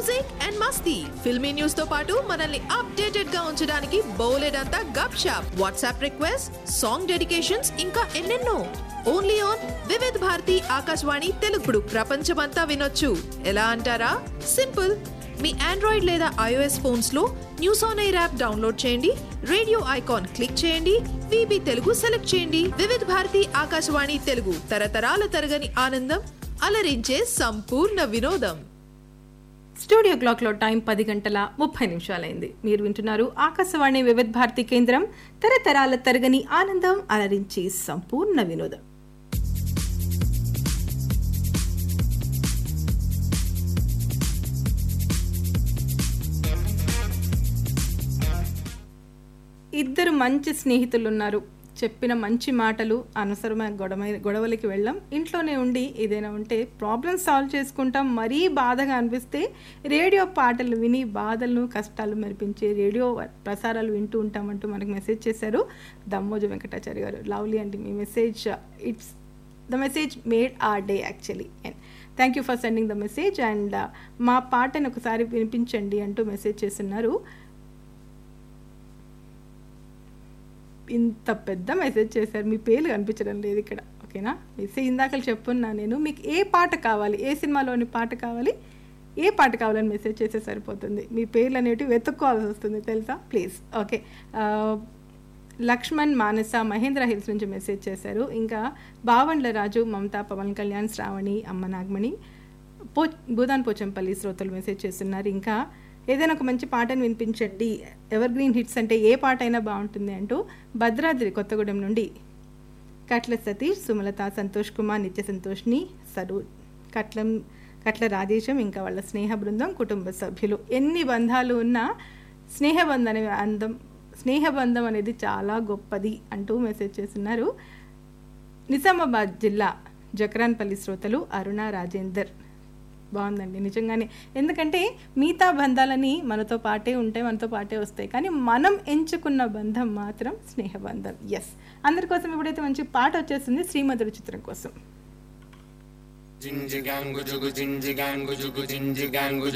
music and మస్తీ filmy news తో పాటు మనల్ని అప్డేటెడ్ గా ఉంచడానికి బౌలెడంతా గప్ షాప్ వాట్సాప్ రిక్వెస్ట్ సాంగ్ డెడికేషన్స్ ఇంకా ఎన్నెన్నో ఓన్లీ ఆన్ వివిధ్ భారతి ఆకాశవాణి తెలుగుడు ప్రపంచమంతా వినొచ్చు ఎలా అంటారా సింపుల్ మీ ఆండ్రాయిడ్ లేదా ఐఓఎస్ ఫోన్స్ లో news on air app download చేయండి రేడియో ఐకాన్ క్లిక్ చేయండి విబి తెలుగు సెలెక్ట్ చేయండి వివిధ భారతి ఆకాశవాణి తెలుగు తరతరాల తరగని ఆనందం అలరించే సంపూర్ణ వినోదం స్టూడియో క్లాక్లో టైం పది గంటల ముప్పై నిమిషాలైంది మీరు వింటున్నారు ఆకాశవాణి వివిధ భారతి కేంద్రం తరతరాల తరగని ఆనందం అలరించి సంపూర్ణ వినోదం ఇద్దరు మంచి స్నేహితులు ఉన్నారు చెప్పిన మంచి మాటలు అనవసరమైన గొడవ గొడవలకి వెళ్ళాం ఇంట్లోనే ఉండి ఏదైనా ఉంటే ప్రాబ్లమ్ సాల్వ్ చేసుకుంటాం మరీ బాధగా అనిపిస్తే రేడియో పాటలు విని బాధలను కష్టాలు మెరిపించే రేడియో ప్రసారాలు వింటూ ఉంటామంటూ మనకు మెసేజ్ చేశారు దమ్మోజు వెంకటాచారి గారు లవ్లీ అండి మీ message it's the message made our day actually and thank you for sending the message and మా పాటను ఒకసారి వినిపించండి అంటూ మెసేజ్ చేస్తున్నారు ఇంత పెద్ద మెసేజ్ చేశారు మీ పేర్లు కనిపించడం లేదు ఇక్కడ ఓకేనా మెసేజ్ ఇందాక చెప్పున్నా నేను మీకు ఏ పాట కావాలి ఏ సినిమాలోని పాట కావాలి ఏ పాట కావాలని మెసేజ్ చేస్తే సరిపోతుంది మీ పేర్లు అనేవి వెతుక్కోవాల్సి వస్తుంది తెలుసా please okay Lakshman Manasa Mahendra hills నుంచి మెసేజ్ చేశారు ఇంకా బావండ్ల రాజు మమతా పవన్ కళ్యాణ్ శ్రావణి అమ్మ నాగమణి పో భూదాన్ పోచంపల్లి శ్రోతలు మెసేజ్ చేస్తున్నారు ఇంకా ఏదైనా ఒక మంచి పాటను వినిపించండి ఎవర్ గ్రీన్ హిట్స్ అంటే ఏ పాట అయినా బాగుంటుంది అంటూ భద్రాద్రి కొత్తగూడెం నుండి కట్ల సతీష్ సుమలత సంతోష్ కుమార్ నిత్య సంతోష్ని సరు కట్లం కట్ల రాజేశం ఇంకా వాళ్ళ స్నేహ బృందం కుటుంబ సభ్యులు ఎన్ని బంధాలు ఉన్నా స్నేహబంధం అనే అందం స్నేహబంధం అనేది చాలా గొప్పది అంటూ మెసేజ్ చేస్తున్నారు నిజామాబాద్ జిల్లా జక్రాన్పల్లి శ్రోతలు అరుణ రాజేందర్ బాగుందండి నిజంగానే ఎందుకంటే మిగతా బంధాలని మనతో పాటే ఉంటాయి మనతో పాటే వస్తాయి కానీ మనం ఎంచుకున్న బంధం మాత్రం స్నేహబంధం ఎస్ అందరి కోసం ఇప్పుడైతే మంచి పాట వచ్చేస్తుంది శ్రీమధుడు చిత్రం కోసం జింజిగాంగు జుగు జింజిగాంగు జుగు జింజిగాంగు